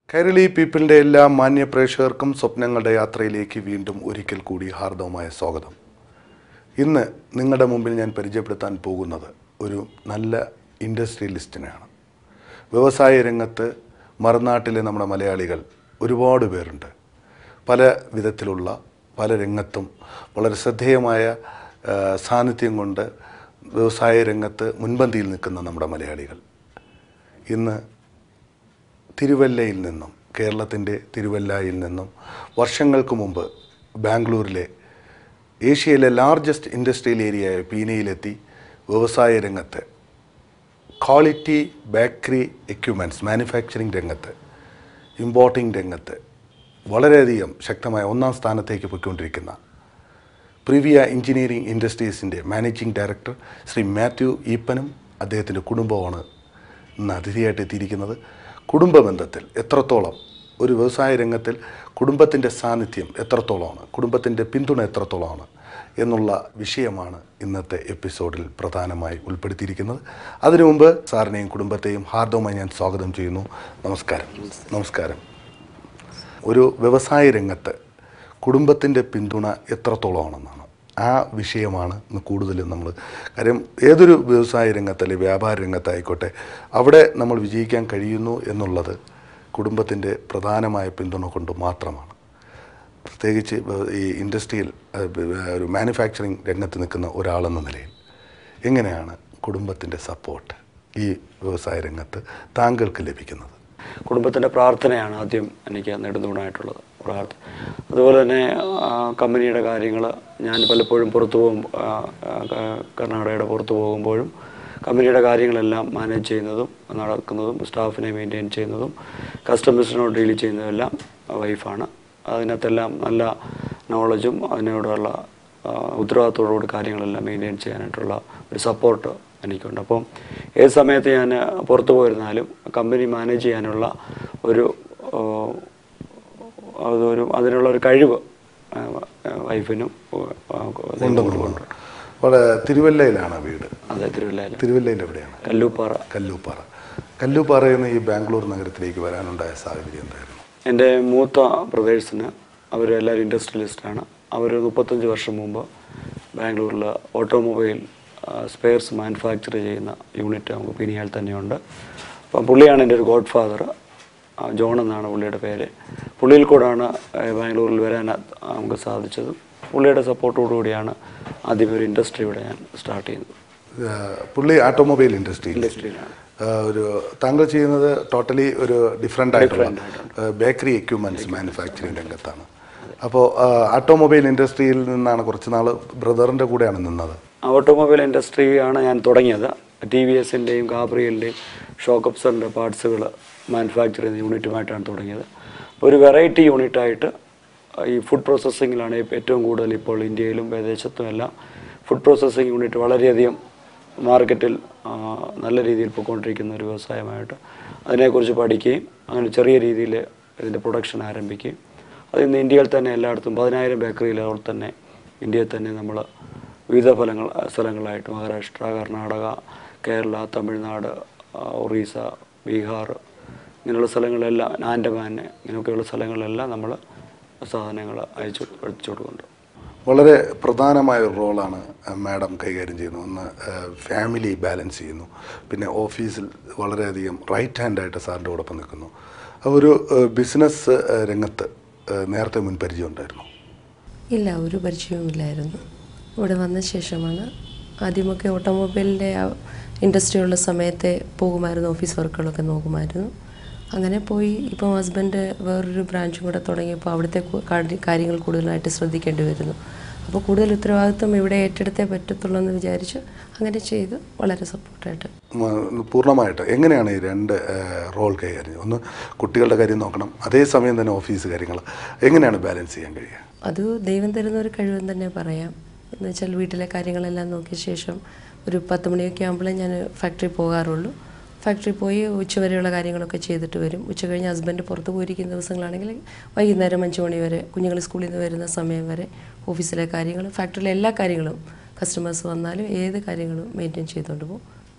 കൈരളി പീപ്പിളിൻ്റെ എല്ലാ മാന്യ പ്രേക്ഷകർക്കും സ്വപ്നങ്ങളുടെ യാത്രയിലേക്ക് വീണ്ടും ഒരിക്കൽ കൂടി ഹാർദവമായ സ്വാഗതം ഇന്ന് നിങ്ങളുടെ മുമ്പിൽ ഞാൻ പരിചയപ്പെടുത്താൻ പോകുന്നത് ഒരു നല്ല ഇൻഡസ്ട്രിയലിസ്റ്റിനെയാണ് വ്യവസായ രംഗത്ത് മറുനാട്ടിലെ നമ്മുടെ മലയാളികൾ ഒരുപാട് പേരുണ്ട് പല വിധത്തിലുള്ള പല രംഗത്തും വളരെ ശ്രദ്ധേയമായ ആ, സാന്നിധ്യം കൊണ്ട് വ്യവസായ രംഗത്ത് മുൻപന്തിയിൽ നിൽക്കുന്ന നമ്മുടെ മലയാളികൾ ഇന്ന് തിരുവല്ലയിൽ നിന്നും കേരളത്തിൻ്റെ തിരുവല്ലയിൽ നിന്നും വർഷങ്ങൾക്ക് മുമ്പ് ബാംഗ്ലൂരിലെ ഏഷ്യയിലെ ലാർജസ്റ്റ് ഇൻഡസ്ട്രിയൽ ഏരിയയായ പീനയിലെത്തി വ്യവസായ രംഗത്ത് ക്വാളിറ്റി ബേക്കറി എക്യുപ്മെൻറ്റ്സ് മാനുഫാക്ചറിങ് രംഗത്ത് ഇമ്പോർട്ടിംഗ് രംഗത്ത് വളരെയധികം ശക്തമായ ഒന്നാം സ്ഥാനത്തേക്ക് പോയിക്കൊണ്ടിരിക്കുന്ന പ്രിവിയ എഞ്ചിനീയറിംഗ് ഇൻഡസ്ട്രീസിൻ്റെ മാനേജിംഗ് ഡയറക്ടർ ശ്രീ മാത്യു ഈപ്പനും അദ്ദേഹത്തിൻ്റെ കുടുംബമാണ് ഇന്ന് അതിഥിയായിട്ട് എത്തിയിരിക്കുന്നത് കുടുംബ ബന്ധത്തിൽ എത്രത്തോളം ഒരു വ്യവസായ രംഗത്തിൽ കുടുംബത്തിൻ്റെ സാന്നിധ്യം എത്രത്തോളമാണ് കുടുംബത്തിൻ്റെ പിന്തുണ എത്രത്തോളമാണ് എന്നുള്ള വിഷയമാണ് ഇന്നത്തെ എപ്പിസോഡിൽ പ്രധാനമായി ഉൾപ്പെടുത്തിയിരിക്കുന്നത് അതിനു മുമ്പ് സാറിനെയും കുടുംബത്തെയും ഹാർദവമായി ഞാൻ സ്വാഗതം ചെയ്യുന്നു നമസ്കാരം നമസ്കാരം ഒരു വ്യവസായ രംഗത്ത് കുടുംബത്തിൻ്റെ പിന്തുണ എത്രത്തോളമാണെന്നാണ് ആ വിഷയമാണ് ഇന്ന് കൂടുതലും നമ്മൾ കാര്യം ഏതൊരു വ്യവസായ രംഗത്ത് അല്ലെങ്കിൽ വ്യാപാര രംഗത്തായിക്കോട്ടെ അവിടെ നമ്മൾ വിജയിക്കാൻ കഴിയുന്നു എന്നുള്ളത് കുടുംബത്തിൻ്റെ പ്രധാനമായ പിന്തുണ കൊണ്ട് മാത്രമാണ് പ്രത്യേകിച്ച് വ- ഈ ഇൻഡസ്ട്രിയൽ അഹ് ബ- ഒരു മാനുഫാക്ചറിങ് രംഗത്ത് നിൽക്കുന്ന ഒരാളെന്ന നിലയിൽ എങ്ങനെയാണ് കുടുംബത്തിൻ്റെ സപ്പോർട്ട് ഈ വ്യവസായ രംഗത്ത് താങ്കൾക്ക് ലഭിക്കുന്നത് കുടുംബത്തിൻ്റെ പ്രാർത്ഥനയാണ് ആദ്യം എനിക്ക് നെടുന്തൂണായിട്ടുള്ളത് പ്രാർത്ഥന അതുപോലെ തന്നെ ആ, കമ്പനിയുടെ കാര്യങ്ങൾ ഞാൻ പലപ്പോഴും പുറത്തു പോകും ആ, ആ, ക- കർണാടകയുടെ പുറത്തു പോകുമ്പോഴും കമ്പനിയുടെ കാര്യങ്ങളെല്ലാം മാനേജ് ചെയ്യുന്നതും നടക്കുന്നതും സ്റ്റാഫിനെ മെയിൻറ്റെയിൻ ചെയ്യുന്നതും കസ്റ്റമേഴ്സിനോട് ഡീൽ ചെയ്യുന്നതെല്ലാം വൈഫാണ് അതിനകത്തെല്ലാം നല്ല നോളജും അതിനോടുള്ള ആ, ഉത്തരവാദിത്തോടുകൂടി കാര്യങ്ങളെല്ലാം മെയിൻറ്റെയിൻ ചെയ്യാനായിട്ടുള്ള ഒരു സപ്പോർട്ട് എനിക്കുണ്ട് അപ്പം ഏത് സമയത്ത് ഞാൻ പുറത്തു പോയിരുന്നാലും കമ്പനി മാനേജ് ചെയ്യാനുള്ള ഒരു ആ, അതൊരു അതിനുള്ള ഒരു കഴിവ് ആ, വൈഫിനും ആ, ഉണ്ടെന്നുള്ളത് അവിടെ തിരുവല്ലയിലാണ് വീട് അതെ തിരുവല്ലയിൽ തിരുവല്ലയിൽ എവിടെയാണ് കല്ലൂപ്പാറ കല്ലൂപ്പാറ കല്ലൂപ്പാറയിൽ നിന്ന് ഈ ബാംഗ്ലൂർ നഗരത്തിലേക്ക് വരാനുണ്ടായ സാഹചര്യം എന്തായിരുന്നു എൻ്റെ മൂത്ത ബ്രദേഴ്സിന് അവരെല്ലാവരും ഇൻഡസ്ട്രിയലിസ്റ്റാണ് അവർ മുപ്പത്തഞ്ച് വർഷം മുമ്പ് ബാംഗ്ലൂരിൽ ഓട്ടോമൊബൈൽ സ്പെയർസ് മാനുഫാക്ചർ ചെയ്യുന്ന യൂണിറ്റ് നമുക്ക് പിനിയാൽ തന്നെയുണ്ട് അപ്പം പുള്ളിയാണ് എൻ്റെ ഒരു ഗോഡ് ഫാദർ ജോൺ എന്നാണ് പുള്ളിയുടെ പേര് പുള്ളിയിൽ കൂടാണ് ആ, ബാംഗ്ലൂരിൽ വരാൻ ആ, നമുക്ക് സാധിച്ചതും പുള്ളിയുടെ സപ്പോർട്ടോടുകൂടിയാണ് ആദ്യം ഒരു ഇൻഡസ്ട്രി ഇവിടെ ഞാൻ സ്റ്റാർട്ട് ചെയ്യുന്നത് ആ, പുള്ളി ഓട്ടോമൊബൈൽ ഇൻഡസ്ട്രിയിൽ ഇൻഡസ്ട്രിയിലാണ് ഒരു താങ്കൾ ചെയ്യുന്നത് ടോട്ടലി ഒരു ഡിഫറെൻ്റ് ആയിട്ടുള്ള ബേക്കറി എക്യുപ്മെൻറ്റ്സ് മാനുഫാക്ചറിങ് രംഗത്താണ് അപ്പോൾ ഓട്ടോമൊബൈൽ ഇൻഡസ്ട്രിയിൽ നിന്നാണ് കുറച്ച് നാൾ ബ്രദറിൻ്റെ കൂടെയാണ് നിന്നത് ഓട്ടോമൊബൈൽ ഇൻഡസ്ട്രിയാണ് ഞാൻ തുടങ്ങിയത് ടി വി എസിൻ്റെയും കാബ്രിയലിൻ്റെയും ഷോക്കപ്സറിൻ്റെ പാർട്സുകൾ മാനുഫാക്ചർ ചെയ്യുന്ന യൂണിറ്റുമായിട്ടാണ് തുടങ്ങിയത് അപ്പോൾ ഒരു വെറൈറ്റി യൂണിറ്റായിട്ട് ഈ ഫുഡ് പ്രോസസ്സിങ്ങിലാണ് ഏറ്റവും കൂടുതൽ ഇപ്പോൾ ഇന്ത്യയിലും വിദേശത്തും എല്ലാം ഫുഡ് പ്രോസസ്സിങ് യൂണിറ്റ് വളരെയധികം മാർക്കറ്റിൽ ആ, നല്ല രീതിയിൽ പോയിക്കൊണ്ടിരിക്കുന്ന ഒരു വ്യവസായമായിട്ട് അതിനെക്കുറിച്ച് പഠിക്കുകയും അങ്ങനെ ചെറിയ രീതിയിൽ ഇതിൻ്റെ പ്രൊഡക്ഷൻ ആരംഭിക്കുകയും അത് ഇന്ന് ഇന്ത്യയിൽ തന്നെ എല്ലായിടത്തും പതിനായിരം ബേക്കറിയിൽ അവിടെ തന്നെ ഇന്ത്യയിൽ തന്നെ നമ്മൾ വിവിധ ഫലങ്ങൾ സ്ഥലങ്ങളായിട്ട് മഹാരാഷ്ട്ര കർണാടക കേരള തമിഴ്നാട് ആ, ഒറീസ ബീഹാർ ഇങ്ങനെയുള്ള സ്ഥലങ്ങളിലെല്ലാം ആൻഡമാൻ ഇങ്ങനെയൊക്കെയുള്ള സ്ഥലങ്ങളിലെല്ലാം നമ്മൾ സാധനങ്ങൾ അയച്ചു അയച്ചു കൊടുക്കുന്നുണ്ട് വളരെ പ്രധാനമായ ഒരു റോളാണ് മാഡം കൈകാര്യം ചെയ്യുന്നത് ഒന്ന് ഫാമിലി ബാലൻസ് ചെയ്യുന്നു പിന്നെ ഓഫീസിൽ വളരെയധികം റൈറ്റ് ഹാൻഡായിട്ട് സാറിൻ്റെ കൂടൊപ്പം നിൽക്കുന്നു അപ്പോൾ ഒരു ബിസിനസ് രംഗത്ത് ആ, നേരത്തെ മുൻ പരിചയം ഉണ്ടായിരുന്നു ഇല്ല ഒരു പരിചയവുമില്ലായിരുന്നു ഇവിടെ വന്ന ശേഷമാണ് ആദ്യമൊക്കെ ഓട്ടോമൊബൈലിൻ്റെ ആ ഇൻഡസ്ട്രി ഉള്ള സമയത്തെ പോകുമായിരുന്നു ഓഫീസ് വർക്കുകളൊക്കെ നോക്കുമായിരുന്നു അങ്ങനെ പോയി ഇപ്പം ഹസ്ബൻഡ് വേറൊരു ബ്രാഞ്ചും കൂടെ തുടങ്ങിയപ്പോൾ അവിടുത്തെ കു- കാര്യ- കാര്യങ്ങൾ കൂടുതലായിട്ട് ശ്രദ്ധിക്കേണ്ടി വരുന്നു അപ്പോൾ കൂടുതൽ ഉത്തരവാദിത്വം ഇവിടെ ഏറ്റെടുത്തേ പറ്റത്തുള്ളൂ എന്ന് വിചാരിച്ച് അങ്ങനെ ചെയ്ത് വളരെ സപ്പോർട്ടായിട്ട് മ- പൂർണ്ണമായിട്ട് എങ്ങനെയാണ് ഈ രണ്ട് റോൾ കൈകാര്യം ചെയ്യുന്നത്? ഒന്ന് കുട്ടികളുടെ കാര്യം നോക്കണം അതേസമയം തന്നെ ഓഫീസ് കാര്യങ്ങൾ എങ്ങനെയാണ് ബാലൻസ് ചെയ്യാൻ കഴിയുക അത് ദൈവം തരുന്ന ഒരു കഴിവെന്ന് തന്നെ പറയാം എന്ന് വെച്ചാൽ വീട്ടിലെ കാര്യങ്ങളെല്ലാം നോക്കിയ ശേഷം ഒരു പത്ത് മണിയൊക്കെ ആകുമ്പോഴേ ഞാൻ ഫാക്ടറി പോകാറുള്ളൂ ഫാക്ടറി പോയി ഉച്ചവരെയുള്ള കാര്യങ്ങളൊക്കെ ചെയ്തിട്ട് വരും ഉച്ച കഴിഞ്ഞ് ഹസ്ബൻഡ് പുറത്ത് പോയിരിക്കുന്ന ദിവസങ്ങളാണെങ്കിൽ വൈകുന്നേരം അഞ്ച് മണി വരെ കുഞ്ഞുങ്ങൾ സ്കൂളിൽ നിന്ന് വരുന്ന സമയം വരെ ഓഫീസിലെ കാര്യങ്ങൾ ഫാക്ടറിയിലെ എല്ലാ കാര്യങ്ങളും കസ്റ്റമേഴ്സ് വന്നാലും ഏത് കാര്യങ്ങളും മെയിൻറ്റെയിൻ ചെയ്തുകൊണ്ട് പോകും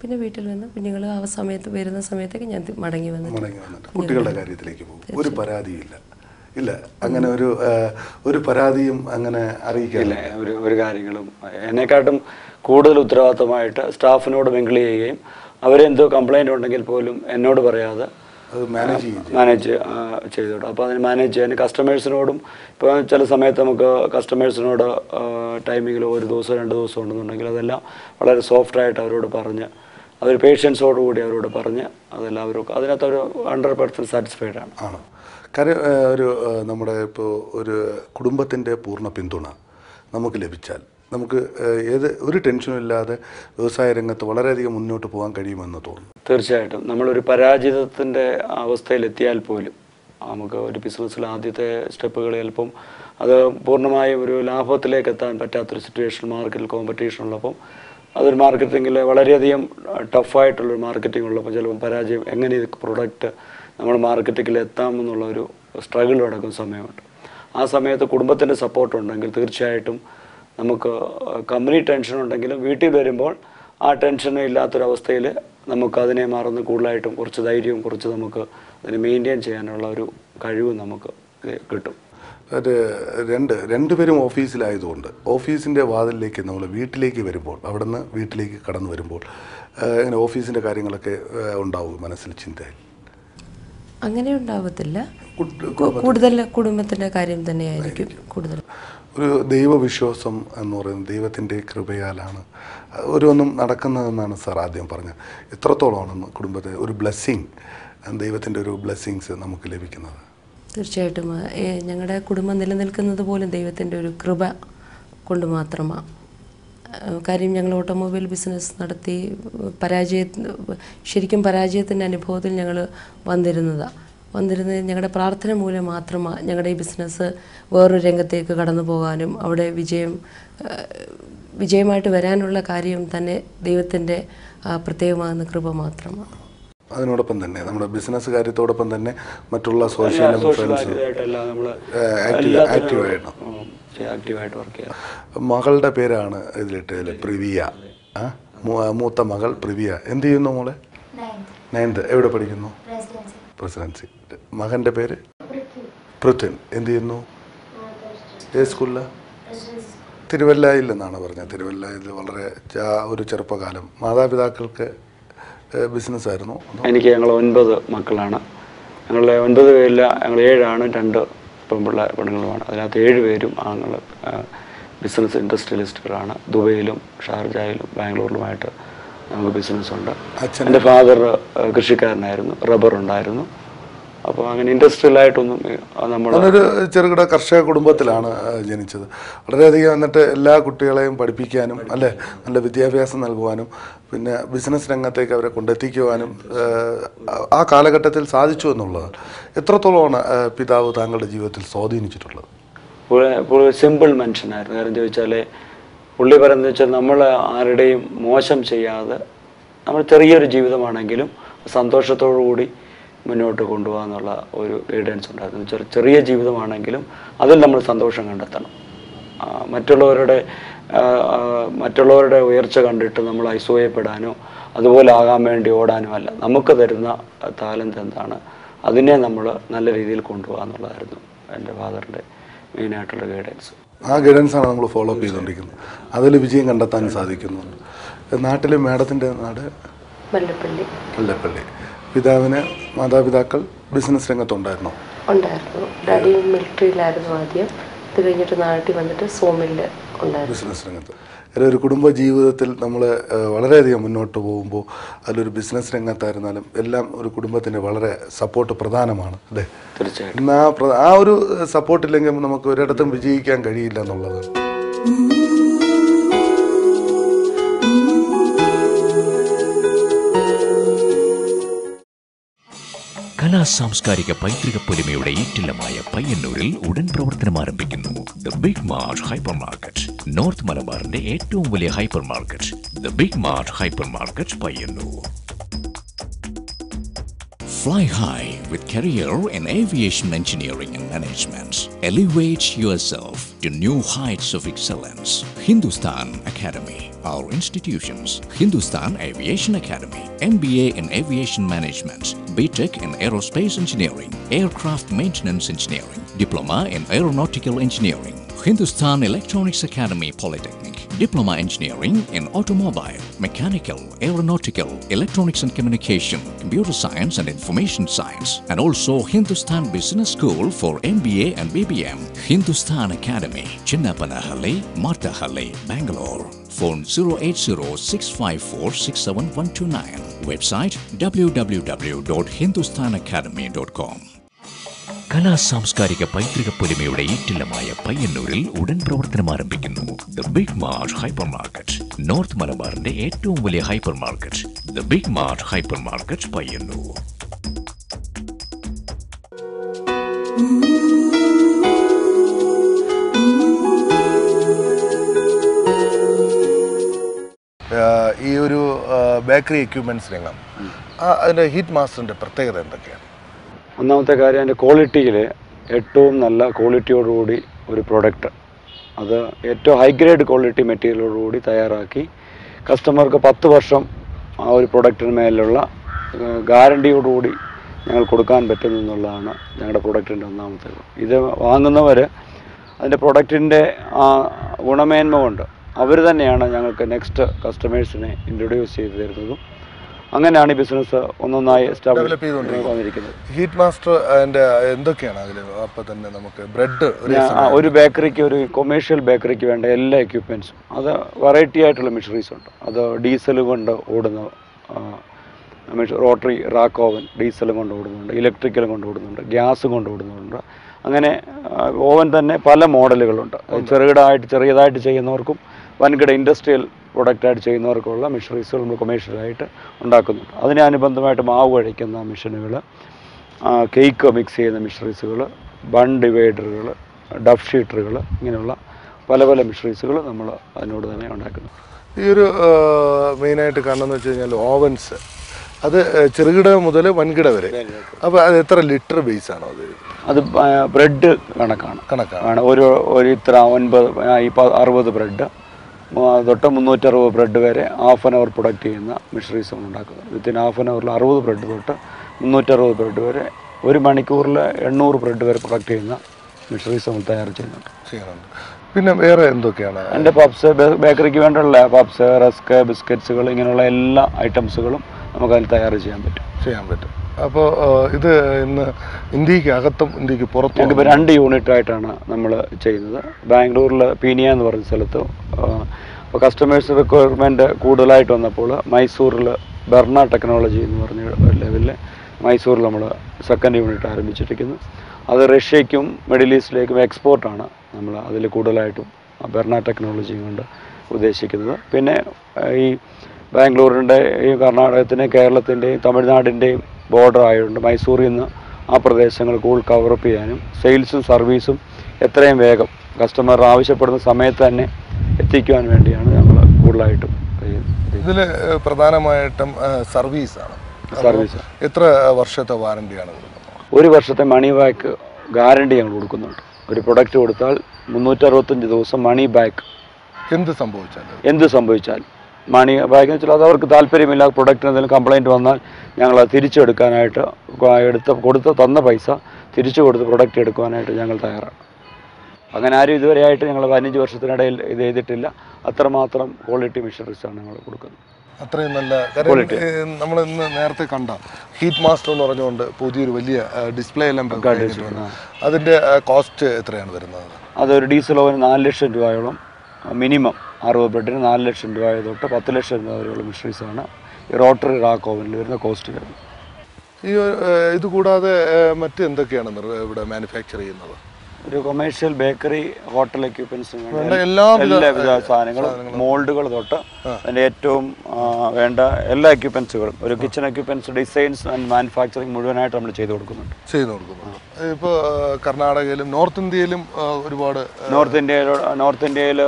പിന്നെ വീട്ടിൽ വന്ന് കുഞ്ഞുങ്ങൾ ആ സമയത്ത് വരുന്ന സമയത്തേക്ക് ഞാൻ തി- മടങ്ങി വന്നിട്ട് മടങ്ങി വന്നിട്ട് കുട്ടികളുടെ കാര്യത്തിലേക്ക് പോകും ഒരു പരാതിയില്ല ഇല്ല അങ്ങനെ ഒരു ആ, ഒരു പരാതിയും അങ്ങനെ ഇല്ല അറിയിക്കില്ല ഒരു ഒരു കാര്യങ്ങളും എന്നെക്കാട്ടും കൂടുതൽ ഉത്തരവാദിത്തമായിട്ട് സ്റ്റാഫിനോട് മിങ്കിൾ ചെയ്യുകയും അവരെന്തോ കംപ്ലൈൻറ്റ് ഉണ്ടെങ്കിൽ പോലും എന്നോട് പറയാതെ അത് മാനേജ് ചെയ്യും മാനേജ് ചെയ്തോടും അപ്പോൾ അതിന് മാനേജ് ചെയ്യാൻ കസ്റ്റമേഴ്സിനോടും ഇപ്പോൾ ചില സമയത്ത് നമുക്ക് കസ്റ്റമേഴ്സിനോട് ടൈമിങ്ങിൽ ഒരു ദിവസം രണ്ട് ദിവസം ഉണ്ടെന്നുണ്ടെങ്കിൽ അതെല്ലാം വളരെ സോഫ്റ്റായിട്ട് അവരോട് പറഞ്ഞ് അവർ പേഷ്യൻസോടുകൂടി അവരോട് പറഞ്ഞ് അതെല്ലാം അവർക്ക് അതിനകത്ത് ഒരു ഹൺഡ്രഡ് പെർസെൻറ്റ് സാറ്റിസ്ഫൈഡ് ആണ് ആണ് കാര്യം ആ, ഒരു ആ, നമ്മുടെ ഇപ്പോൾ ഒരു കുടുംബത്തിൻ്റെ പൂർണ്ണ പിന്തുണ നമുക്ക് ലഭിച്ചാൽ നമുക്ക് ആ, ഏത് ഒരു ടെൻഷനും ഇല്ലാതെ വ്യവസായ രംഗത്ത് വളരെയധികം മുന്നോട്ട് പോകാൻ കഴിയുമെന്ന് തോന്നുന്നു തീർച്ചയായിട്ടും നമ്മളൊരു പരാജയത്തിൻ്റെ അവസ്ഥയിലെത്തിയാൽ പോലും നമുക്ക് ഒരു ബിസിനസ്സിൽ ആദ്യത്തെ സ്റ്റെപ്പുകൾ ചിലപ്പം അത് പൂർണ്ണമായും ഒരു ലാഭത്തിലേക്ക് എത്താൻ പറ്റാത്തൊരു സിറ്റുവേഷൻ മാർക്കറ്റിൽ കോമ്പറ്റീഷൻ ഉള്ളപ്പം അതൊരു മാർക്കറ്റിങ്ങിൽ വളരെയധികം ടഫായിട്ടുള്ളൊരു മാർക്കറ്റിംഗ് ഉള്ളപ്പോൾ ചിലപ്പം പരാജയം എങ്ങനെ ഇത് പ്രൊഡക്റ്റ് നമ്മൾ മാർക്കറ്റിങ്ങിൽ എത്താമെന്നുള്ള ഒരു സ്ട്രഗിൾ നടക്കുന്ന സമയമുണ്ട് ആ സമയത്ത് കുടുംബത്തിൻ്റെ സപ്പോർട്ട് ഉണ്ടെങ്കിൽ തീർച്ചയായിട്ടും നമുക്ക് കമ്പനി ടെൻഷൻ ഉണ്ടെങ്കിലും വീട്ടിൽ വരുമ്പോൾ ആ ടെൻഷനും ഇല്ലാത്തൊരവസ്ഥയിൽ നമുക്ക് അതിനെ മറന്ന് കൂടുതലായിട്ടും കുറച്ച് ധൈര്യവും കുറച്ച് നമുക്ക് അതിനെ മെയിൻറ്റെയിൻ ചെയ്യാനുള്ള ഒരു കഴിവും നമുക്ക് ഇത് കിട്ടും അത് രണ്ട് രണ്ടുപേരും ഓഫീസിലായതുകൊണ്ട് ഓഫീസിൻ്റെ വാതിലിലേക്ക് നമ്മൾ വീട്ടിലേക്ക് വരുമ്പോൾ അവിടെ നിന്ന് വീട്ടിലേക്ക് കടന്നു വരുമ്പോൾ ആ, ഇങ്ങനെ ഓഫീസിൻ്റെ കാര്യങ്ങളൊക്കെ ആ, ഉണ്ടാവും മനസ്സിൽ ചിന്തയിൽ അങ്ങനെ ഉണ്ടാവത്തില്ല കുട്- കു- കൂടുതൽ കുടുംബത്തിൻ്റെ കാര്യം തന്നെയായിരിക്കും കൂടുതൽ ഒരു ദൈവവിശ്വാസം എന്ന് പറയുന്നത് ദൈവത്തിൻ്റെ കൃപയാലാണ് ഒരു ഒന്നും നടക്കുന്നതെന്നാണ് സാർ ആദ്യം പറഞ്ഞത് എത്രത്തോളമാണ് കുടുംബത്തെ ഒരു ബ്ലെസ്സിങ് ദൈവത്തിൻ്റെ ഒരു ബ്ലെസ്സിങ്സ് നമുക്ക് ലഭിക്കുന്നത് തീർച്ചയായിട്ടും ആ, ഏ, ഞങ്ങളുടെ കുടുംബം നിലനിൽക്കുന്നത് പോലും ദൈവത്തിൻ്റെ ഒരു കൃപ കൊണ്ട് മാത്രമാണ് കാര്യം ഞങ്ങൾ ഓട്ടോമൊബൈൽ ബിസിനസ് നടത്തി പരാജയ ശരിക്കും പരാജയത്തിൻ്റെ അനുഭവത്തിൽ ഞങ്ങൾ വന്നിരുന്നതാണ് വന്നിരുന്നത് ഞങ്ങളുടെ പ്രാർത്ഥന മൂലം മാത്രമാണ് ഞങ്ങളുടെ ഈ ബിസിനസ് വേറൊരു രംഗത്തേക്ക് കടന്നു പോകാനും അവിടെ വിജയം ആ, വിജയമായിട്ട് വരാനുള്ള കാര്യം തന്നെ ദൈവത്തിൻ്റെ ആ, പ്രത്യേകമാകുന്ന കൃപ മാത്രമാണ് അതിനോടൊപ്പം തന്നെ നമ്മുടെ ബിസിനസ് കാര്യത്തോടൊപ്പം തന്നെ മറ്റുള്ള സോഷ്യൽ സോഷ്യൽ ഇൻഫ്ലുവൻസ് ആക്റ്റീവായിട്ടെല്ലാം നമ്മൾ ആക്റ്റീവ് ആക്റ്റീവായിട്ട് ആക്റ്റീവായിട്ട് വർക്ക് ചെയ്യാം മകളുടെ പേരാണ് ഇതിലിട്ട് പ്രിവിയ ആ മൂ- മൂത്ത മകൾ പ്രിവിയ എന്ത് ചെയ്യുന്നു മോളെ നയൻത് എവിടെ പഠിക്കുന്നു പ്രസിഡൻസി മകൻ്റെ പേര് പൃഥ്വൻ എന്ത് ചെയ്യുന്നു ഏത് സ്കൂളിലാണ് തിരുവല്ലയിൽ നിന്നാണ് പറഞ്ഞത് തിരുവല്ലയിൽ വളരെ ചാ- ഒരു ചെറുപ്പകാലം മാതാപിതാക്കൾക്ക് ബിസിനസ് ആയിരുന്നു അതോ എനിക്ക് ഞങ്ങൾ ഒൻപത് മക്കളാണ് ഞങ്ങളുടെ ഒൻപത് പേരിൽ ഞങ്ങൾ ഏഴാണ് രണ്ട് പെൺപിള്ള പെണ്ണുങ്ങളുമാണ് അതിനകത്ത് ഏഴ് പേരും ആങ്ങൾ ബിസിനസ് ഇൻഡസ്ട്രിയലിസ്റ്റുകളാണ് ദുബൈയിലും ഷാർജയിലും ബാംഗ്ലൂരിലുമായിട്ട് നമുക്ക് ബിസിനസ് ഉണ്ട് അച്ഛൻ എൻ്റെ ഫാദർ കൃഷിക്കാരനായിരുന്നു റബ്ബർ ഉണ്ടായിരുന്നു അപ്പോൾ അങ്ങനെ ഇൻഡസ്ട്രിയലായിട്ടൊന്നും നമ്മൾ ഞാനൊരു ചെറുകിട കർഷക കുടുംബത്തിലാണ് ആ, ജനിച്ചത് വളരെയധികം എന്നിട്ട് എല്ലാ കുട്ടികളെയും പഠിപ്പിക്കാനും അല്ലെ നല്ല വിദ്യാഭ്യാസം നൽകുവാനും പിന്നെ ബിസിനസ് രംഗത്തേക്ക് അവരെ കൊണ്ടെത്തിക്കുവാനും ആ, ആ കാലഘട്ടത്തിൽ സാധിച്ചു എന്നുള്ളതാണ് എത്രത്തോളമാണ് ആ, പിതാവ് താങ്കളുടെ ജീവിതത്തിൽ സ്വാധീനിച്ചിട്ടുള്ളത് സിമ്പിൾ മനുഷ്യനായിരുന്നു കാര്യം ചോദിച്ചാൽ പുള്ളി പറയുന്നത് വെച്ചാൽ നമ്മൾ ആരുടെയും മോശം ചെയ്യാതെ നമ്മൾ ചെറിയൊരു ജീവിതമാണെങ്കിലും സന്തോഷത്തോടു കൂടി മുന്നോട്ട് കൊണ്ടുപോകാന്നുള്ള ഒരു ഗൈഡൻസ് ഉണ്ടായിരുന്നു ചെറിയ ചെറിയ ജീവിതമാണെങ്കിലും അതിൽ നമ്മൾ സന്തോഷം കണ്ടെത്തണം ആ, മറ്റുള്ളവരുടെ ആ, ആ, മറ്റുള്ളവരുടെ ഉയർച്ച കണ്ടിട്ട് നമ്മൾ അസൂയപ്പെടാനോ അതുപോലെ ആകാൻ വേണ്ടി ഓടാനോ അല്ല നമുക്ക് തരുന്ന താലന്ത് എന്താണ് അതിനെ നമ്മൾ നല്ല രീതിയിൽ കൊണ്ടുപോകുക എന്നുള്ളതായിരുന്നു എൻ്റെ ഫാദറിൻ്റെ മെയിനായിട്ടുള്ള ഗൈഡൻസ് ആ ഗൈഡൻസാണ് നമ്മൾ ഫോളോ അപ്പ് ചെയ്തുകൊണ്ടിരിക്കുന്നത് അതിൽ വിജയം കണ്ടെത്താൻ സാധിക്കുന്നുണ്ട് നാട്ടിലെ മേഡത്തിൻ്റെ നാട് മല്ലപ്പള്ളി പള്ളപ്പള്ളി പിതാവിന് മാതാപിതാക്കൾ ബിസിനസ് രംഗത്തുണ്ടായിരുന്നോ ഉണ്ടായിരുന്നു ഡാഡി മിലിറ്ററിയിലായിരുന്നു ആദ്യം ഇത് കഴിഞ്ഞിട്ട് നാട്ടിൽ വന്നിട്ട് സോമില് ഉണ്ടായിരുന്നു ബിസിനസ് രംഗത്ത് അല്ല ഒരു കുടുംബ ജീവിതത്തിൽ നമ്മൾ വളരെയധികം മുന്നോട്ട് പോകുമ്പോൾ അതിലൊരു ബിസിനസ് രംഗത്തായിരുന്നാലും എല്ലാം ഒരു കുടുംബത്തിൻ്റെ വളരെ സപ്പോർട്ട് പ്രധാനമാണ് അല്ലേ തീർച്ചയായിട്ടും ഇന്ന് ആ പ്ര- ആ ഒരു സപ്പോർട്ട് ഇല്ലെങ്കിൽ നമുക്ക് ഒരിടത്തും വിജയിക്കാൻ കഴിയില്ല എന്നുള്ളതാണ് കലാ സാംസ്കാരിക പൈതൃക പൊലിമയുടെ ഈറ്റില്ലമായ പയ്യന്നൂരിൽ ഉടൻ പ്രവർത്തനം ആരംഭിക്കുന്നു the Big Mart hyper market north മലബാറിന്റെ ഏറ്റവും വലിയ hyper market the Big Mart hyper market Payyanur Fly high with career in aviation engineering and management. Elevate yourself to new heights of excellence. Hindustan Academy. Our institutions Hindustan Aviation Academy, MBA in Aviation Management, BTech in Aerospace Engineering, Aircraft Maintenance Engineering, Diploma in Aeronautical Engineering, Hindustan Electronics Academy Polytechnic, Diploma Engineering in Automobile, Mechanical, Aeronautical, Electronics and Communication, Computer Science and Information Science, and also Hindustan Business School for MBA and BBM, Hindustan Academy, Chinnapanahalli, Martahalli, Bangalore. Phone 08065467129. Website www.hindustanacademy.com. കലാ സാംസ്കാരിക പൈതൃക പൊലിമയുടെ ഈറ്റില്ലമായ പയ്യന്നൂരിൽ ഉടൻ പ്രവർത്തനം ആരംഭിക്കുന്നു the Big Mart hyper market north മലബാറിന്റെ ഏറ്റവും വലിയ hyper market the Big Mart hyper market Payyanur ആഹ് ഈ ഒരു ബേക്കറി എക്യുപ്മെന്റ്സ് രംഗം ആ, അതിന്റെ ഹീറ്റ് മാസ്റ്ററിന്റെ പ്രത്യേകത എന്തൊക്കെയാണ് ഒന്നാമത്തെ കാര്യം അതിൻ്റെ ക്വാളിറ്റിയിൽ ഏറ്റവും നല്ല ക്വാളിറ്റിയോടുകൂടി ഒരു പ്രൊഡക്റ്റ് അത് ഏറ്റവും ഹൈ ഗ്രേഡ് ക്വാളിറ്റി മെറ്റീരിയലോടുകൂടി തയ്യാറാക്കി കസ്റ്റമർക്ക് പത്ത് വർഷം ആ ഒരു പ്രൊഡക്റ്റിന് മേലുള്ള ഗ്യാരണ്ടിയോടുകൂടി ഞങ്ങൾ കൊടുക്കാൻ പറ്റുന്നു എന്നുള്ളതാണ് ഞങ്ങളുടെ പ്രൊഡക്റ്റിൻ്റെ ഒന്നാമത്തേത് ഇത് വാങ്ങുന്നവർ അതിൻ്റെ പ്രൊഡക്റ്റിൻ്റെ ആ ഗുണമേന്മ കൊണ്ട് അവർ തന്നെയാണ് ഞങ്ങൾക്ക് നെക്സ്റ്റ് കസ്റ്റമേഴ്സിനെ ഇൻട്രൊഡ്യൂസ് ചെയ്ത് തരുന്നതും അങ്ങനെയാണ് ഈ ബിസിനസ് ഒന്നൊന്നായി Develop എസ്റ്റാബ്ലിഷ് ചെയ്തുകൊണ്ടിരിക്കുന്നത്. വന്നിരിക്കുന്നത് ഹീറ്റ് മാസ്റ്റർ അതിന്റെ എന്തൊക്കെയാണ് അതിൽ അപ്പൊ തന്നെ നമുക്ക് ബ്രെഡ് ഞാൻ- ആ, ഒരു ബേക്കറിക്ക് ഒരു കൊമേഴ്ഷ്യൽ ബേക്കറിക്ക് വേണ്ട എല്ലാ എക്യുപ്മെൻസും അത് വെറൈറ്റി ആയിട്ടുള്ള മെഷീനറീസ് ഉണ്ട് അത് ഡീസൽ കൊണ്ട് ഓടുന്ന റോട്ടറി റാക്ക് ഓവൻ ഡീസലും കൊണ്ട് ഓടുന്നുണ്ട് ഇലക്ട്രിക്കലും കൊണ്ട് ഓടുന്നുണ്ട് ഗ്യാസും കൊണ്ട് ഓടുന്നുണ്ട് അങ്ങനെ ഓവൻ തന്നെ പല മോഡലുകളുണ്ട് അത് ചെറുകിടമായിട്ട് ചെറിയതായിട്ട് ചെയ്യുന്നവർക്കും വൻകിട ഇൻഡസ്ട്രിയൽ പ്രൊഡക്റ്റായിട്ട് ചെയ്യുന്നവർക്കുള്ള മെഷീനറീസുകൾ നമ്മൾ കൊമേഴ്ഷ്യലായിട്ട് ഉണ്ടാക്കുന്നുണ്ട് അതിനനുബന്ധമായിട്ട് മാവ് കഴിക്കുന്ന മെഷീനുകൾ കേക്ക് മിക്സ് ചെയ്യുന്ന മിഷറീസുകൾ ബൺ ഡിവൈഡറുകൾ ഡഫ് ഷീറ്ററുകൾ ഇങ്ങനെയുള്ള പല പല മിഷറീസുകൾ നമ്മൾ അതിനോട് തന്നെ ഉണ്ടാക്കുന്നു ഈ ഒരു മെയിനായിട്ട് കാണുന്നത് വെച്ച് കഴിഞ്ഞാൽ ഓവൻസ് അത് ഏഹ്, ചെറുകിട മുതൽ വൻകിട വരെ അപ്പൊ അത് എത്ര ലിറ്റർ ബേസ് ആണോ അത് അത് ബ്രെഡ് കണക്കാണ് കണക്കാണ് ആണ് ഒരു ഒരു ഇത്ര ഒൻപത് ആ, ഈ പ- അറുപത് ബ്രെഡ് തൊട്ട് മുന്നൂറ്ററുപത് ബ്രെഡ് വരെ ഹാഫ് ആൻ അവർ പ്രൊഡക്റ്റ് ചെയ്യുന്ന മിഷറീസ് നമ്മൾ ഉണ്ടാക്കുന്നത് വിത്തിൻ ഹാഫ് ആൻ അവറിൽ അറുപത് ബ്രെഡ് തൊട്ട് മുന്നൂറ്ററുപത് ബ്രെഡ് വരെ ഒരു മണിക്കൂറിൽ എണ്ണൂറ് ബ്രെഡ് വരെ പ്രൊഡക്റ്റ് ചെയ്യുന്ന മിഷറീസ് നമ്മൾ തയ്യാർ ചെയ്യുന്നുണ്ട് ചെയ്യുന്നുണ്ട് പിന്നെ വേറെ എന്തൊക്കെയാണ് എൻ്റെ പപ്സ് ബേക്കറിക്ക് വേണ്ടിയുള്ള പപ്സ് റസ്ക് ബിസ്ക്കറ്റ്സുകൾ ഇങ്ങനെയുള്ള എല്ലാ ഐറ്റംസുകളും നമുക്ക് അതിൽ തയ്യാർ ചെയ്യാൻ പറ്റും ചെയ്യാൻ പറ്റും അപ്പോൾ ഇത് ഇന്ന് ഇന്ത്യക്ക് അകത്തും ഇന്ത്യക്ക് പുറത്തും ഞങ്ങൾക്കിപ്പോൾ രണ്ട് യൂണിറ്റ് ആയിട്ടാണ് നമ്മൾ ചെയ്യുന്നത് ബാംഗ്ലൂരിൽ പീനിയ എന്ന് പറയുന്ന സ്ഥലത്ത് ഇപ്പോൾ കസ്റ്റമേഴ്സ് റിക്വയർമെൻറ്റ് കൂടുതലായിട്ട് വന്നപ്പോൾ മൈസൂരിൽ ബെർണ ടെക്നോളജി എന്ന് പറഞ്ഞ ലെവലിൽ മൈസൂരിൽ നമ്മൾ സെക്കൻഡ് യൂണിറ്റ് ആരംഭിച്ചിരിക്കുന്നു അത് റഷ്യയ്ക്കും മിഡിൽ ഈസ്റ്റിലേക്കും എക്സ്പോർട്ടാണ് നമ്മൾ അതിൽ കൂടുതലായിട്ടും ബെർണ ടെക്നോളജി കൊണ്ട് ഉദ്ദേശിക്കുന്നത് പിന്നെ ആ, ഈ ബാംഗ്ലൂരിൻ്റെ ഈ കർണാടകത്തിൻ്റെയും കേരളത്തിൻ്റെയും തമിഴ്നാടിൻ്റെയും ബോർഡർ ആയതുകൊണ്ട് മൈസൂരിൽ നിന്ന് ആ പ്രദേശങ്ങൾ കൂടുതൽ കവറപ്പ് ചെയ്യാനും സെയിൽസും സർവീസും എത്രയും വേഗം കസ്റ്റമർ ആവശ്യപ്പെടുന്ന സമയത്ത് തന്നെ എത്തിക്കുവാൻ വേണ്ടിയാണ് ഞങ്ങൾ കൂടുതലായിട്ടും ചെയ്യുന്നത് ഇതിൽ പ്രധാനമായിട്ടും സർവീസാണ് സർവീസ് എത്ര വർഷത്തെ വാറണ്ടിയാണ് കൊടുക്കുന്നത് ഒരു വർഷത്തെ മണി ബാക്ക് ഗ്യാരണ്ടി ഞങ്ങൾ കൊടുക്കുന്നുണ്ട് ഒരു പ്രൊഡക്റ്റ് കൊടുത്താൽ മുന്നൂറ്ററുപത്തഞ്ച് ദിവസം മണി ബാക്ക് എന്ത് സംഭവിച്ചാലും എന്ത് സംഭവിച്ചാൽ മണി ബാക്ക് എന്ന് വെച്ചാൽ അത് അവർക്ക് താല്പര്യമില്ല പ്രൊഡക്റ്റിന് എന്തെങ്കിലും കംപ്ലൈൻറ്റ് വന്നാൽ ഞങ്ങൾ അത് തിരിച്ചെടുക്കാനായിട്ട് കൊ- എടുത്ത കൊടുത്ത തന്ന പൈസ തിരിച്ചു കൊടുത്ത് പ്രൊഡക്റ്റ് എടുക്കുവാനായിട്ട് ഞങ്ങൾ തയ്യാറാണ് അങ്ങനെ ആരും ഇതുവരെയായിട്ട് ഞങ്ങൾ പതിനഞ്ച് വർഷത്തിനിടയിൽ ഇത് ചെയ്തിട്ടില്ല അത്രമാത്രം ക്വാളിറ്റി മെഷീനറീസാണ് ഞങ്ങൾ കൊടുക്കുന്നത് അത്രയും നല്ല കാര്യം നമ്മൾ ഇന്ന് നേരത്തെ കണ്ട ഹീറ്റ് മാസ്റ്റർ എന്ന് പറഞ്ഞുകൊണ്ട് പുതിയൊരു വലിയ ഡിസ്പ്ലേ എല്ലാം കഴിഞ്ഞിട്ട് വന്നു. അതിന്റെ കോസ്റ്റ് എത്രയാണ് വരുന്നത് അതൊരു ഡീസൽ ഓവന് നാല് ലക്ഷം രൂപയോളം മിനിമം അറുപത് ബ്രെഡിന് നാല് ലക്ഷം രൂപ തൊട്ട് പത്ത് ലക്ഷം രൂപ വരെയുള്ള മെഷീനറീസാണ് ഈ റോട്ടറി റാക്ക് ഓവനിൽ വരുന്ന കോസ്റ്റ് വരുന്നത് ഈ ഏഹ്, ഇത് കൂടാതെ ഏഹ്, മറ്റ് എന്തൊക്കെയാണ് നിർ- ഇവിടെ മാനുഫാക്ചർ ചെയ്യുന്നത് ഒരു കൊമേഴ്ഷ്യൽ ബേക്കറി ഹോട്ടൽ എക്യുപ്മെന്റ്സിന് വേണ്ട വേണ്ട എല്ലാവിധ, എല്ലാവിധ സാധനങ്ങളും മോൾഡുകൾ തൊട്ട് അതിൻ്റെ ഏറ്റവും ആ, വേണ്ട എല്ലാ എക്യുപ്മെന്റ്സുകളും ഒരു kitchen equipments designs and manufacturing മുഴുവനായിട്ട് നമ്മൾ ചെയ്തു കൊടുക്കുന്നുണ്ട് ചെയ്തു കൊടുക്കുന്നത് ഇപ്പോൾ കർണാടകയിലും നോർത്ത് ഇന്ത്യയിലും ഏഹ്, ഒരുപാട് നോർത്ത് ഇന്ത്യയിലോ നോർത്ത് ഇന്ത്യയിൽ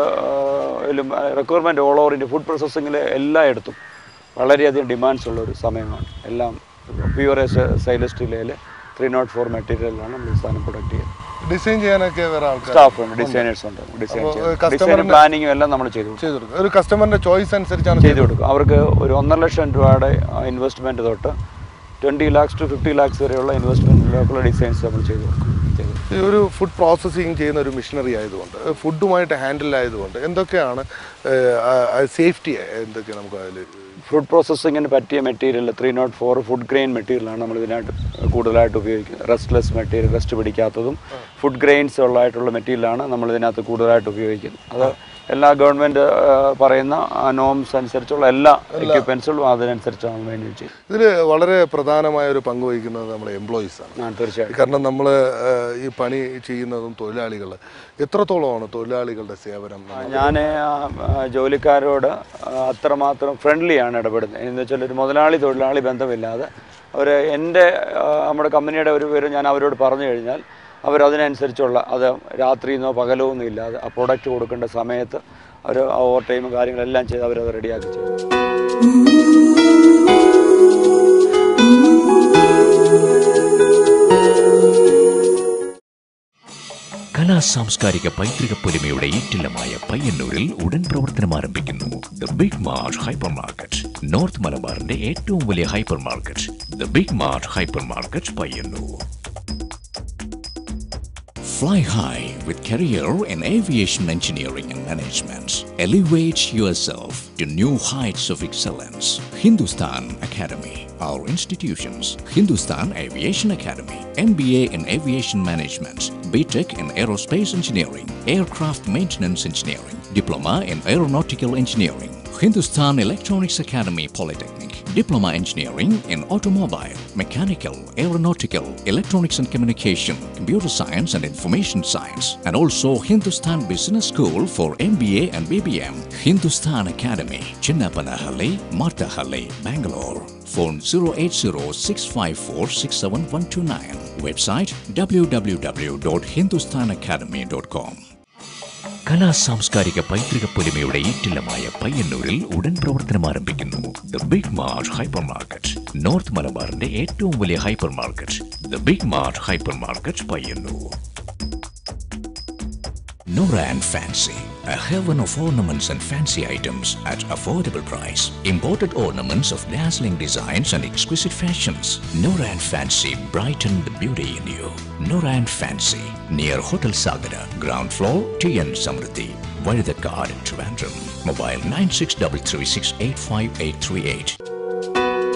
requirement all over India food പ്രോസസ്സിങ്ങിൽ എല്ലായിടത്തും വളരെയധികം ഡിമാൻഡ്സ് ഉള്ള ഒരു സമയമാണ് എല്ലാം പ്യുവർ സൈലസ് സ്റ്റീലയിൽ ത്രീ നോട്ട് ഫോർ മെറ്റീരിയലാണ് നമ്മൾ ഈ സാധനം പ്രൊഡക്റ്റ് ചെയ്യുന്നത് ഡിസൈൻ ചെയ്യാനൊക്കെ വേറെ ആൾക്കാർ സ്റ്റാഫ് ഉണ്ട് ഡിസൈനേഴ്സ് ഉണ്ട് ഡിസൈൻ അപ്പോൾ, ഡിസൈൻ customer-ന്റെ- പ്ലാനിങ്ങും എല്ലാം നമ്മൾ ചെയ്തു കൊടുക്കും ചെയ്തു കൊടുക്കും ഒരു കസ്റ്റമറിന്റെ ചോയ്സ് അനുസരിച്ചാണ് ചെയ്തു കൊടുക്കും അവർക്ക് ഒരു ഒന്നര ലക്ഷം രൂപയുടെ ഇൻവെസ്റ്റ്മെൻറ്റ് തൊട്ട് twenty lakhs to fifty lakhs വരെയുള്ള ഇൻവെസ്റ്റ്മെൻറ്റിലേക്കുള്ള ഡിസൈൻസ് നമ്മൾ ചെയ്തു കൊടുക്കും ചെയ്തു കൊടുക്കും. ഈ ഒരു ഫുഡ് പ്രോസസ്സിങ് ചെയ്യുന്ന ഒരു മിഷനറി ആയതുകൊണ്ട് ഫുഡുമായിട്ട് ഹാൻഡിൽ ആയതുകൊണ്ട് എന്തൊക്കെയാണ് സേഫ്റ്റി എന്തൊക്കെ നമുക്ക് അതിൽ ഫുഡ് പ്രോസസ്സിങ്ങിന് പറ്റിയ material three not four food grain മെറ്റീരിയലാണ് നമ്മൾ ഇതിനായിട്ട് കൂടുതലായിട്ട് ഉപയോഗിക്കുന്നത് റെസ്റ്റ്ലെസ് മെറ്റീരിയൽ റെസ്റ്റ് പിടിക്കാത്തതും ഫുഡ് ഗ്രെയിൻസ് ഉള്ളതായിട്ടുള്ള മെറ്റീരിയലാണ് നമ്മൾ ഇതിനകത്ത് കൂടുതലായിട്ട് ഉപയോഗിക്കുന്നത് അത് എല്ലാ ഗവൺമെൻറ് പറയുന്ന നോംസ് അനുസരിച്ചുള്ള എല്ലാ എക്യുപ്മെൻസുകളും അതിനനുസരിച്ചാണ് മെയിൻറ്റെയിൻ ചെയ്യുന്നത് ഇതിൽ വളരെ പ്രധാനമായ ഒരു പങ്ക് വഹിക്കുന്നത് നമ്മുടെ എംപ്ലോയീസ് ആണ് ആ തീർച്ചയായിട്ടും കാരണം നമ്മൾ ഈ പണി ചെയ്യുന്നതും തൊഴിലാളികൾ എത്രത്തോളമാണ് തൊഴിലാളികളുടെ സേവനം ഞാൻ ജോലിക്കാരോട് ആ, അത്രമാത്രം ഫ്രണ്ട്ലിയാണ് ഇടപെടുന്നത് എന്ന് വെച്ചാൽ ഒരു മുതലാളി തൊഴിലാളി ബന്ധമില്ലാതെ അവർ എൻ്റെ ആ, നമ്മുടെ കമ്പനിയുടെ ഒരു പേര് ഞാൻ അവരോട് പറഞ്ഞു കഴിഞ്ഞാൽ അവരതിനനുസരിച്ചുള്ള അത് രാത്രിയെന്നോ പകലോ ഒന്നും ഇല്ലാതെ ആ പ്രൊഡക്റ്റ് കൊടുക്കേണ്ട സമയത്ത് അവർ ഓവർ ടൈമും കാര്യങ്ങളെല്ലാം ചെയ്ത് അവരത് റെഡിയാക്കി ചെയ്യും കലാ സാംസ്കാരിക പൈതൃക പൊലിമയുടെ ഈറ്റില്ലമായ പയ്യന്നൂരിൽ ഉടൻ പ്രവർത്തനം ആരംഭിക്കുന്നു the Big Mart hyper market north മലബാറിന്റെ ഏറ്റവും വലിയ hyper market the Big Mart hyper market Payyanur Fly high with career in aviation engineering and management. Elevate yourself to new heights of excellence. Hindustan Academy. Our institutions Hindustan Aviation Academy, MBA in Aviation Management, BTech in Aerospace Engineering, Aircraft Maintenance Engineering, Diploma in Aeronautical Engineering, Hindustan Electronics Academy Polytechnic, Diploma Engineering in Automobile, Mechanical, Aeronautical, Electronics and Communication, Computer Science and Information Science, and also Hindustan Business School for MBA and BBM, Hindustan Academy, Chinnapanahalli, Marthahalli, Bangalore. Phone 080-654-67129. Website www.hindustanacademy.com. കലാ സാംസ്കാരിക പൈതൃക പൊലിമയുടെ ഈറ്റില്ലമായ പയ്യന്നൂരിൽ ഉടൻ പ്രവർത്തനം ആരംഭിക്കുന്നു the Big Mart hyper market north മലബാറിന്റെ ഏറ്റവും വലിയ hyper market the Big Mart hyper market Payyanur Nora and Fancy, a heaven of ornaments and fancy items at affordable price. Imported ornaments of dazzling designs and exquisite fashions. Nora and Fancy brighten the beauty in you. Nora and Fancy, near Hotel Sagara, ground floor, TN Samriddhi, Varidakar, Trivandrum. Mobile 9633685838.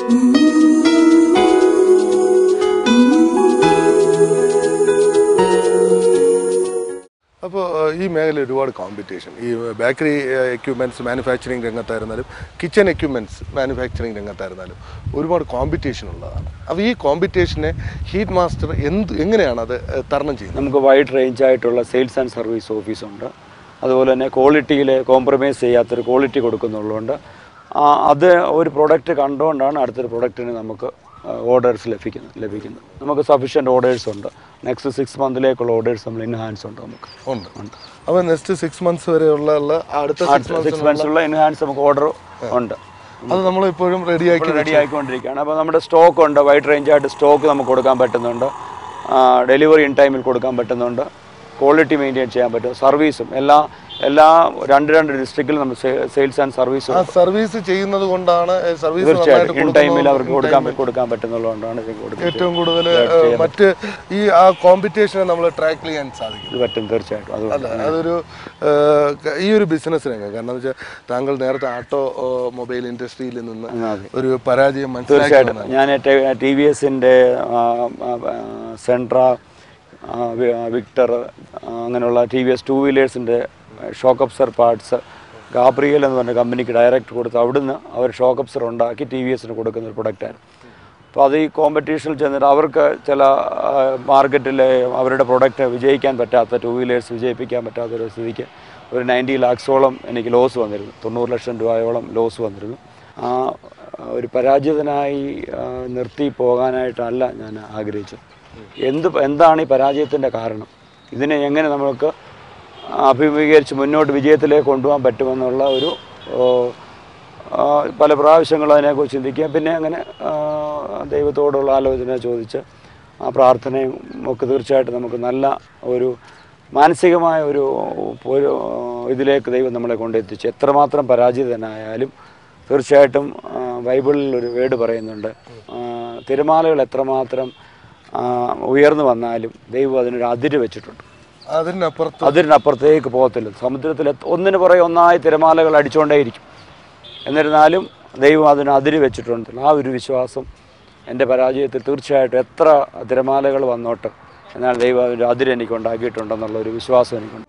അപ്പോൾ ഈ മേഖലയിൽ ഒരുപാട് competition ഈ bakery equipments manufacturing രംഗത്തായിരുന്നാലും kitchen equipments manufacturing രംഗത്തായിരുന്നാലും ഒരുപാട് competition ഉള്ളതാണ് അപ്പോൾ ഈ കോമ്പറ്റീഷനെ ഹീറ്റ് മാസ്റ്റർ എന്ത് എങ്ങനെയാണ് അത് ഏഹ്, തരണം ചെയ്യുന്നത് നമുക്ക് വൈഡ് റേഞ്ച് ആയിട്ടുള്ള സെയിൽസ് ആൻഡ് സർവീസ് ഓഫീസുണ്ട് അതുപോലെ തന്നെ ക്വാളിറ്റിയിൽ കോംപ്രമൈസ് ചെയ്യാത്തൊരു ക്വാളിറ്റി കൊടുക്കുന്നുള്ളതുകൊണ്ട് ആ, അത് ഒരു പ്രൊഡക്റ്റ് കണ്ടുകൊണ്ടാണ് അടുത്തൊരു പ്രൊഡക്റ്റിന് നമുക്ക് ഓർഡേഴ്സ് ലഭിക്കുന്നത് ലഭിക്കുന്നത് നമുക്ക് സഫീഷ്യൻറ്റ് ഓർഡേഴ്സ് ഉണ്ട് നെക്സ്റ്റ് സിക്സ് മന്തിലേക്കുള്ള ഓർഡേഴ്സ് നമ്മൾ ഇൻ ഹാൻഡ്സ് ഉണ്ട് നമുക്ക് ഉണ്ട് അപ്പോൾ നെക്സ്റ്റ് സിക്സ് മന്ത്സ് വരെയുള്ള ഉള്ള അടുത്ത സിക്സ് സിക്സ് മന്ത്സ് മന്ത്സുള്ള ഇൻ ഹാൻഡ്സ് നമുക്ക് ഓർഡർ ഉണ്ട് അത് നമ്മൾ ഇപ്പോഴും റെഡിയാക്കി റെഡി ആയിക്കൊണ്ടിരിക്കുകയാണ് അപ്പോൾ നമ്മുടെ സ്റ്റോക്ക് ഉണ്ട് വൈഡ് റേഞ്ച് ആയിട്ട് സ്റ്റോക്ക് നമുക്ക് കൊടുക്കാൻ പറ്റുന്നുണ്ട് ഡെലിവറി ഇൻ ടൈമിൽ കൊടുക്കാൻ പറ്റുന്നുണ്ട് ക്വാളിറ്റി മെയിൻറ്റെയിൻ ചെയ്യാൻ പറ്റും സർവീസും എല്ലാ എല്ലാ രണ്ട് രണ്ട് ഡിസ്ട്രിക്റ്റിലും നമ്മൾ സെയിൽസ് ആൻഡ് സർവീസ് ആ സർവീസ് ചെയ്യുന്നത് കൊണ്ടാണ് സർവീസ് തീർച്ചയായിട്ടും ഇൻ ടൈമിൽ അവർക്ക് കൊടുക്കാൻ കൊടുക്കാൻ പറ്റുന്നുള്ളതുകൊണ്ടാണ് ഇത് കൊടുക്കുന്നത് ഏറ്റവും കൂടുതൽ മറ്റ് ഈ ആ കോമ്പറ്റീഷനെ നമ്മൾ ട്രാക്ക് ചെയ്യാൻ സാധിക്കും ഇത് പറ്റും തീർച്ചയായിട്ടും അതുകൊണ്ട് അല്ല അതൊരു ഏഹ്, ക- ഈ ഒരു ബിസിനസ് രംഗം കാരണം എന്ന് വെച്ചാൽ താങ്കൾ നേരത്തെ ആട്ടോ മൊബൈൽ ഇൻഡസ്ട്രിയിൽ നിന്ന് അതെ. ഒരു പരാജയം മനസ്സിലാക്കി തീർച്ചയായിട്ടും വന്നതാണ്. ഞാൻ ടി വി എസിൻ്റെ സെൻട്ര ആ, വി- ആ, വിക്ടർ ആ, അങ്ങനെയുള്ള ടി വി എസ് ടു വീലേഴ്സിൻ്റെ ഷോക്ക് അപ്സർ പാർട്സ് ഗാബ്രിയൽ എന്ന് പറഞ്ഞ കമ്പനിക്ക് ഡയറക്റ്റ് കൊടുത്ത് അവിടുന്ന് അവർ ഷോക്ക് അപ്സർ ഉണ്ടാക്കി ടി വി എസിന് കൊടുക്കുന്ന ഒരു പ്രൊഡക്റ്റായിരുന്നു അപ്പോൾ അത് ഈ കോമ്പറ്റീഷനിൽ ചെന്നിട്ട് അവർക്ക് ചില മാർക്കറ്റിൽ അവരുടെ പ്രൊഡക്റ്റ് വിജയിക്കാൻ പറ്റാത്ത ടു വീലേഴ്സ് വിജയിപ്പിക്കാൻ പറ്റാത്ത ഒരു സ്ഥിതിക്ക് ഒരു നയൻറ്റി ലാക്സോളം എനിക്ക് ലോസ് വന്നിരുന്നു തൊണ്ണൂറ് ലക്ഷം രൂപയോളം ലോസ് വന്നിരുന്നു ആ ഒരു പരാജിതനായി ആ, നിർത്തി പോകാനായിട്ടല്ല ഞാൻ ആഗ്രഹിച്ചത് എന്ത് എന്താണ് ഈ പരാജയത്തിൻ്റെ കാരണം ഇതിനെ എങ്ങനെ നമുക്ക് അഭിമുഖീകരിച്ച് മുന്നോട്ട് വിജയത്തിലേക്ക് കൊണ്ടുപോകാൻ പറ്റുമെന്നുള്ള ഒരു ഓ, ആ, പല പ്രാവശ്യങ്ങൾ അതിനെക്കുറിച്ച് ചിന്തിക്കുക പിന്നെ അങ്ങനെ ആ, ദൈവത്തോടുള്ള ആലോചന ചോദിച്ച് ആ പ്രാർത്ഥനയും ഒക്കെ തീർച്ചയായിട്ടും നമുക്ക് നല്ല ഒരു മാനസികമായ ഒരു ഒരു ഇതിലേക്ക് ദൈവം നമ്മളെ കൊണ്ടെത്തിച്ചു എത്രമാത്രം പരാജിതനായാലും തീർച്ചയായിട്ടും ആ, ബൈബിളിൽ ഒരു വേർഡ് പറയുന്നുണ്ട് ആ, തിരമാലകൾ എത്രമാത്രം ആ, ഉയർന്നു വന്നാലും ദൈവം അതിനൊരു അതിര് വെച്ചിട്ടുണ്ട് അതിനപ്പുറത്ത് അതിനപ്പുറത്തേക്ക് പോകത്തില്ല സമുദ്രത്തിൽ എത്ര- ഒന്നിന് പുറകെ ഒന്നായി തിരമാലകൾ അടിച്ചുകൊണ്ടേയിരിക്കും എന്നിരുന്നാലും ദൈവം അതിന് അതിര് വെച്ചിട്ടുണ്ട് ആ ഒരു വിശ്വാസം എൻ്റെ പരാജയത്തിൽ തീർച്ചയായിട്ടും എത്ര തിരമാലകൾ വന്നോട്ടെ എന്നാൽ ദൈവം ഒരു അതിര് എനിക്ക് ഉണ്ടാക്കിയിട്ടുണ്ടെന്നുള്ള ഒരു വിശ്വാസം എനിക്കുണ്ട്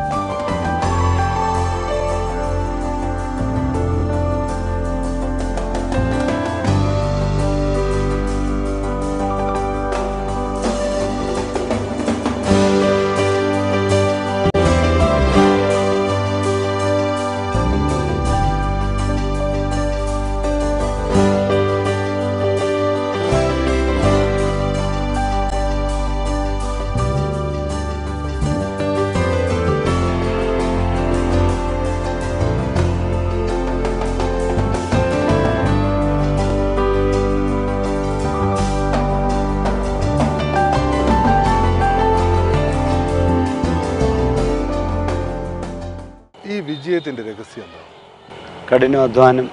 ഈ വിജയത്തിന്റെ രഹസ്യം എന്താണ് കഠിനാധ്വാനം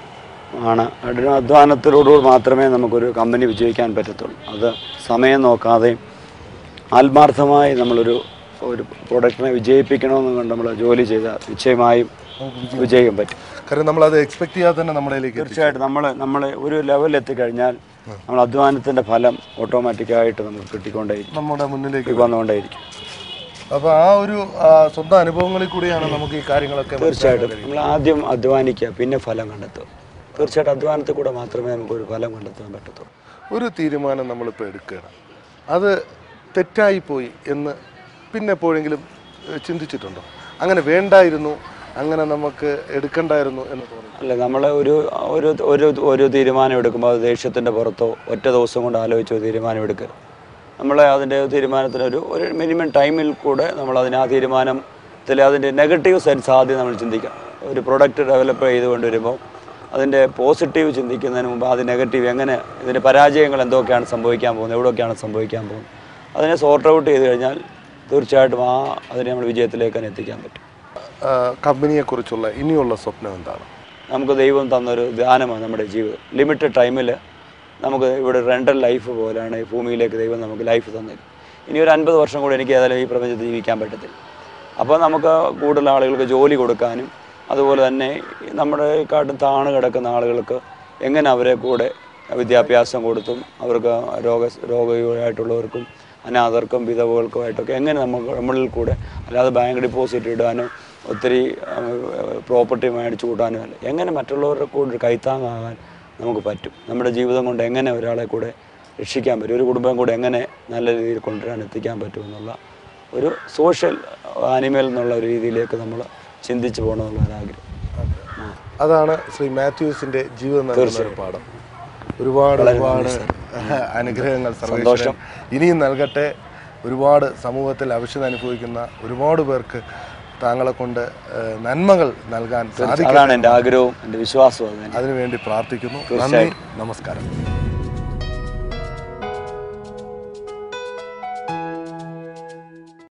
ആണ് കഠിനാധ്വാനത്തിലൂടെ മാത്രമേ നമുക്കൊരു കമ്പനി വിജയിക്കാൻ പറ്റത്തുള്ളൂ അത് സമയം നോക്കാതെ ആത്മാർത്ഥമായി നമ്മളൊരു ഒരു പ്രൊഡക്റ്റിനെ വിജയിപ്പിക്കണമെന്ന് കണ്ട് നമ്മൾ ജോലി ചെയ്താൽ നിശ്ചയമായും വിജയിക്കാൻ പറ്റും കാരണം നമ്മൾ അത് എക്സ്പെക്ട് ചെയ്യാതെ തന്നെ നമ്മുടെ കയ്യിലേക്ക് എത്തിച്ചു. തീർച്ചയായിട്ടും നമ്മൾ നമ്മൾ ഒരു ലെവലിൽ എത്തിക്കഴിഞ്ഞാൽ നമ്മൾ അധ്വാനത്തിൻ്റെ ഫലം ഓട്ടോമാറ്റിക്കായിട്ട് നമുക്ക് കിട്ടിക്കൊണ്ടേയിരിക്കും നമ്മുടെ മുന്നിലേക്ക് വന്നുകൊണ്ടേയിരിക്കും അപ്പൊ ആ ഒരു ആ, സ്വന്തം അനുഭവങ്ങളിൽ കൂടിയാണ് നമുക്ക് ഈ കാര്യങ്ങളൊക്കെ തീർച്ചയായിട്ടും നമ്മൾ ആദ്യം അധ്വാനിക്കുക പിന്നെ ഫലം കണ്ടെത്തുക തീർച്ചയായിട്ടും അധ്വാനത്തിൽ കൂടെ മാത്രമേ നമുക്കൊരു ഫലം കണ്ടെത്താൻ പറ്റത്തുള്ളൂ ഒരു തീരുമാനം നമ്മളിപ്പോൾ എടുക്കുകയാണ് അത് തെറ്റായിപ്പോയി എന്ന് പിന്നെ എപ്പോഴെങ്കിലും ഏഹ്, ചിന്തിച്ചിട്ടുണ്ടോ അങ്ങനെ വേണ്ടായിരുന്നു അങ്ങനെ നമുക്ക് എടുക്കണ്ടായിരുന്നു എന്ന് തോന്നി അല്ല നമ്മൾ ഒരു ഒരു ഒരു ഒരു തീരുമാനം എടുക്കുമ്പോൾ അത് ദേഷ്യത്തിൻ്റെ പുറത്തോ ഒറ്റ ദിവസം കൊണ്ട് ആലോചിച്ച് ഒരു തീരുമാനം എടുക്കരുത് നമ്മൾ അതിൻ്റെ തീരുമാനത്തിന് ഒരു ഒരു മിനിമം ടൈമിൽ കൂടെ നമ്മൾ അതിന് ആ തീരുമാനത്തിൽ അതിൻ്റെ നെഗറ്റീവ് സെൻസ് ആദ്യം നമ്മൾ ചിന്തിക്കാം ഒരു പ്രൊഡക്റ്റ് ഡെവലപ്പ് ചെയ്തുകൊണ്ട് വരുമ്പോൾ അതിൻ്റെ പോസിറ്റീവ് ചിന്തിക്കുന്നതിന് മുമ്പ് അത് നെഗറ്റീവ് എങ്ങനെ ഇതിൻ്റെ പരാജയങ്ങൾ എന്തൊക്കെയാണ് സംഭവിക്കാൻ പോകുന്നത് എവിടെയൊക്കെയാണ് സംഭവിക്കാൻ പോകുന്നത് അതിനെ സോർട്ട് ഔട്ട് ചെയ്ത് കഴിഞ്ഞാൽ തീർച്ചയായിട്ടും ആ അതിനെ നമ്മൾ വിജയത്തിലേക്ക് തന്നെ എത്തിക്കാൻ പറ്റും ആ, കമ്പനിയെക്കുറിച്ചുള്ള ഇനിയുള്ള സ്വപ്നം എന്താണ് നമുക്ക് ദൈവം തന്നൊരു ദാനമാണ് നമ്മുടെ ജീവിതം ലിമിറ്റഡ് ടൈമിൽ നമുക്ക് ഇവിടെ റെൻ്റൽ ലൈഫ് പോലെയാണ് ഈ ഭൂമിയിലേക്ക് ദൈവം നമുക്ക് ലൈഫ് തന്നത് ഇനി ഒരു അൻപത് വർഷം കൂടി എനിക്ക് ഏതായാലും ഈ പ്രപഞ്ചത്തിൽ ജീവിക്കാൻ പറ്റത്തില്ല അപ്പോൾ നമുക്ക് കൂടുതൽ ആളുകൾക്ക് ജോലി കൊടുക്കാനും അതുപോലെ തന്നെ നമ്മുടെ കാട്ടും താണ് കിടക്കുന്ന ആളുകൾക്ക് എങ്ങനെ അവരെ കൂടെ വിദ്യാഭ്യാസം കൊടുത്തും അവർക്ക് രോഗ രോഗികളായിട്ടുള്ളവർക്കും അനാഥർക്കും വിധവകൾക്കുമായിട്ടൊക്കെ എങ്ങനെ നമുക്ക് നമ്മളിൽ കൂടെ അല്ലാതെ ബാങ്ക് ഡിപ്പോസിറ്റ് ഇടാനോ ഒത്തിരി പ്രോപ്പർട്ടി മേടിച്ചു കൂട്ടാനും അല്ല എങ്ങനെ മറ്റുള്ളവരുടെ കൂടെ ഒരു കൈത്താങ്ങാകാൻ നമുക്ക് പറ്റും നമ്മുടെ ജീവിതം കൊണ്ട് എങ്ങനെ ഒരാളെ കൂടെ രക്ഷിക്കാൻ പറ്റും ഒരു കുടുംബം കൂടെ എങ്ങനെ നല്ല രീതിയിൽ കൊണ്ടുവരാൻ എത്തിക്കാൻ പറ്റും എന്നുള്ള ഒരു സോഷ്യൽ ആനിമൽ എന്നുള്ള ഒരു രീതിയിലേക്ക് നമ്മൾ ചിന്തിച്ചു പോകണമെന്നുള്ള ഒരാഗ്രഹം ആ. അതാണ് ശ്രീ മാത്യൂസിന്റെ ജീവിതം നൽകുന്ന ഒരു പാഠം ഒരുപാട് ഒരുപാട് അനുഗ്രഹങ്ങൾ സർവേശ്വരൻ ഇനിയും നൽകട്ടെ ഒരുപാട് സമൂഹത്തിൽ അവശത അനുഭവിക്കുന്ന ഒരുപാട് പേർക്ക് താങ്കളെ കൊണ്ട് ഏഹ്, നന്മകൾ നൽകാൻ സാധിക്കും അതാണ് എൻ്റെ ആഗ്രഹവും എൻ്റെ വിശ്വാസവും അത് തന്നെ അതിനുവേണ്ടി പ്രാർത്ഥിക്കുന്നു നന്ദി നമസ്കാരം